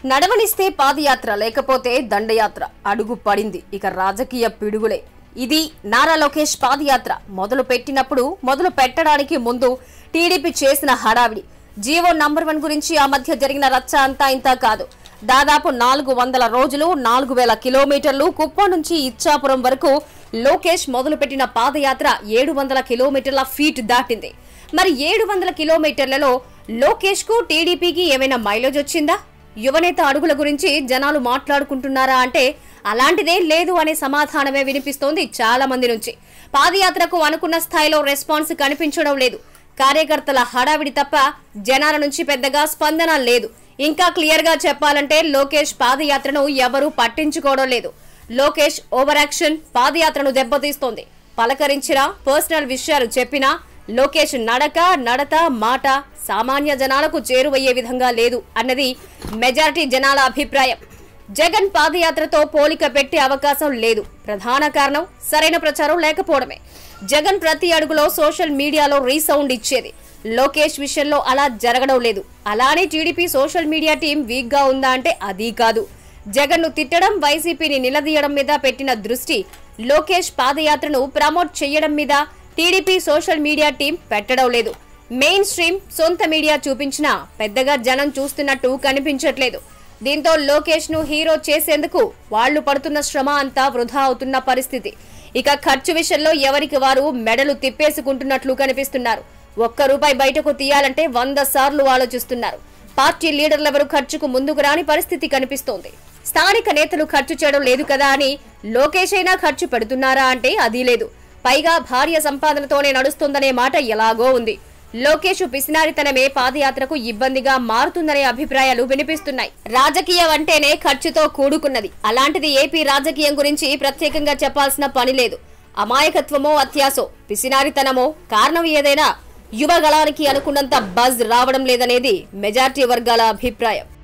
నడవనిస్తే పాదయాత్ర లేకపోతే దండయాత్ర అడుగు పడింది ఇక రాజకీయ పిడుగులే ఇది నారా లోకేష్ పాదయాత్ర మొదలు పెట్టినప్పుడు మొదలు పెట్టడానికి ముందు టీడీపీ చేసిన హడావిడి జీవో నంబర్ వన్ గురించి ఆ మధ్య జరిగిన రచ్చ అంతా ఇంతా కాదు దాదాపు నాలుగు వందల రోజులు నాలుగు వేల కిలోమీటర్లు కుప్పం నుంచి ఇచ్చాపురం వరకు లోకేష్ మొదలుపెట్టిన పాదయాత్ర ఏడు వందల కిలోమీటర్ల ఫీట్ దాటింది మరి ఏడు వందల కిలోమీటర్లలో లోకేష్ కు టీడీపీకి ఏమైనా మైలేజ్ వచ్చిందా యువనేత అడుగుల గురించి జనాలు మాట్లాడుకుంటున్నారా అంటే అలాంటిదే లేదు అనే సమాధానమే వినిపిస్తోంది చాలా మంది నుంచి పాదయాత్రకు అనుకున్న స్థాయిలో రెస్పాన్స్ కనిపించడం లేదు కార్యకర్తల హడావిడి తప్ప జనాల నుంచి పెద్దగా స్పందన లేదు ఇంకా క్లియర్ గా చెప్పాలంటే లోకేష్ పాదయాత్రను ఎవరూ పట్టించుకోవడం లేదు లోకేష్ ఓవర్ యాక్షన్ పాదయాత్రను దెబ్బతీస్తోంది పలకరించినా పర్సనల్ విషయాలు చెప్పినా లోకేష్ నడక నడత మాట సామాన్య జనాలకు చేరువయ్యే విధంగా లేదు అన్నది మెజారిటీ జనాల అభిప్రాయం జగన్ పాదయాత్రతో పోలిక పెట్టే అవకాశం లేదు ప్రధాన కారణం సరైన ప్రచారం లేకపోవడమే జగన్ ప్రతి అడుగులో సోషల్ మీడియాలో రీసౌండ్ ఇచ్చేది లోకేష్ విషయంలో అలా జరగడం లేదు అలానే TDP social media team week గా ఉందా అంటే అది కాదు జగన్ ను తిట్టడం వైసీపీని నిలదీయడం మీద పెట్టిన దృష్టి లోకేష్ పాదయాత్రను ప్రమోట్ చేయడం మీద టీడీపీ సోషల్ మీడియా టీం పెట్టడం లేదు మెయిన్ స్ట్రీమ్ సొంత మీడియా చూపించినా పెద్దగా జనం చూస్తున్నట్టు కనిపించట్లేదు దీంతో లోకేష్ ను హీరో చేసేందుకు వాళ్లు పడుతున్న శ్రమ అంతా వృధా అవుతున్న పరిస్థితి ఇక ఖర్చు విషయంలో ఎవరికి వారు మెడలు తిప్పేసుకుంటున్నట్లు కనిపిస్తున్నారు ఒక్క రూపాయి బయటకు తీయాలంటే వంద సార్లు ఆలోచిస్తున్నారు పార్టీ లీడర్లెవరూ ఖర్చుకు ముందుకు రాని పరిస్థితి కనిపిస్తోంది స్థానిక నేతలు ఖర్చు చేయడం లేదు కదా అని లోకేష్ అయినా ఖర్చు పెడుతున్నారా అంటే అది లేదు పైగా భార్య సంపాదనతోనే నడుస్తుందనే మాట ఎలాగో ఉంది లోకేష్ పిసినారితనమే పాదయాత్రకు ఇబ్బందిగా మారుతుందనే అభిప్రాయాలు వినిపిస్తున్నాయి రాజకీయం అంటేనే ఖర్చుతో కూడుకున్నది అలాంటిది ఏపీ రాజకీయం గురించి ప్రత్యేకంగా చెప్పాల్సిన పని లేదు అమాయకత్వమో అత్యాసో పిసినారితనమో కారణం ఏదైనా యువగళానికి అనుకున్నంత బజ్ రావడం లేదనేది మెజార్టీ వర్గాల అభిప్రాయం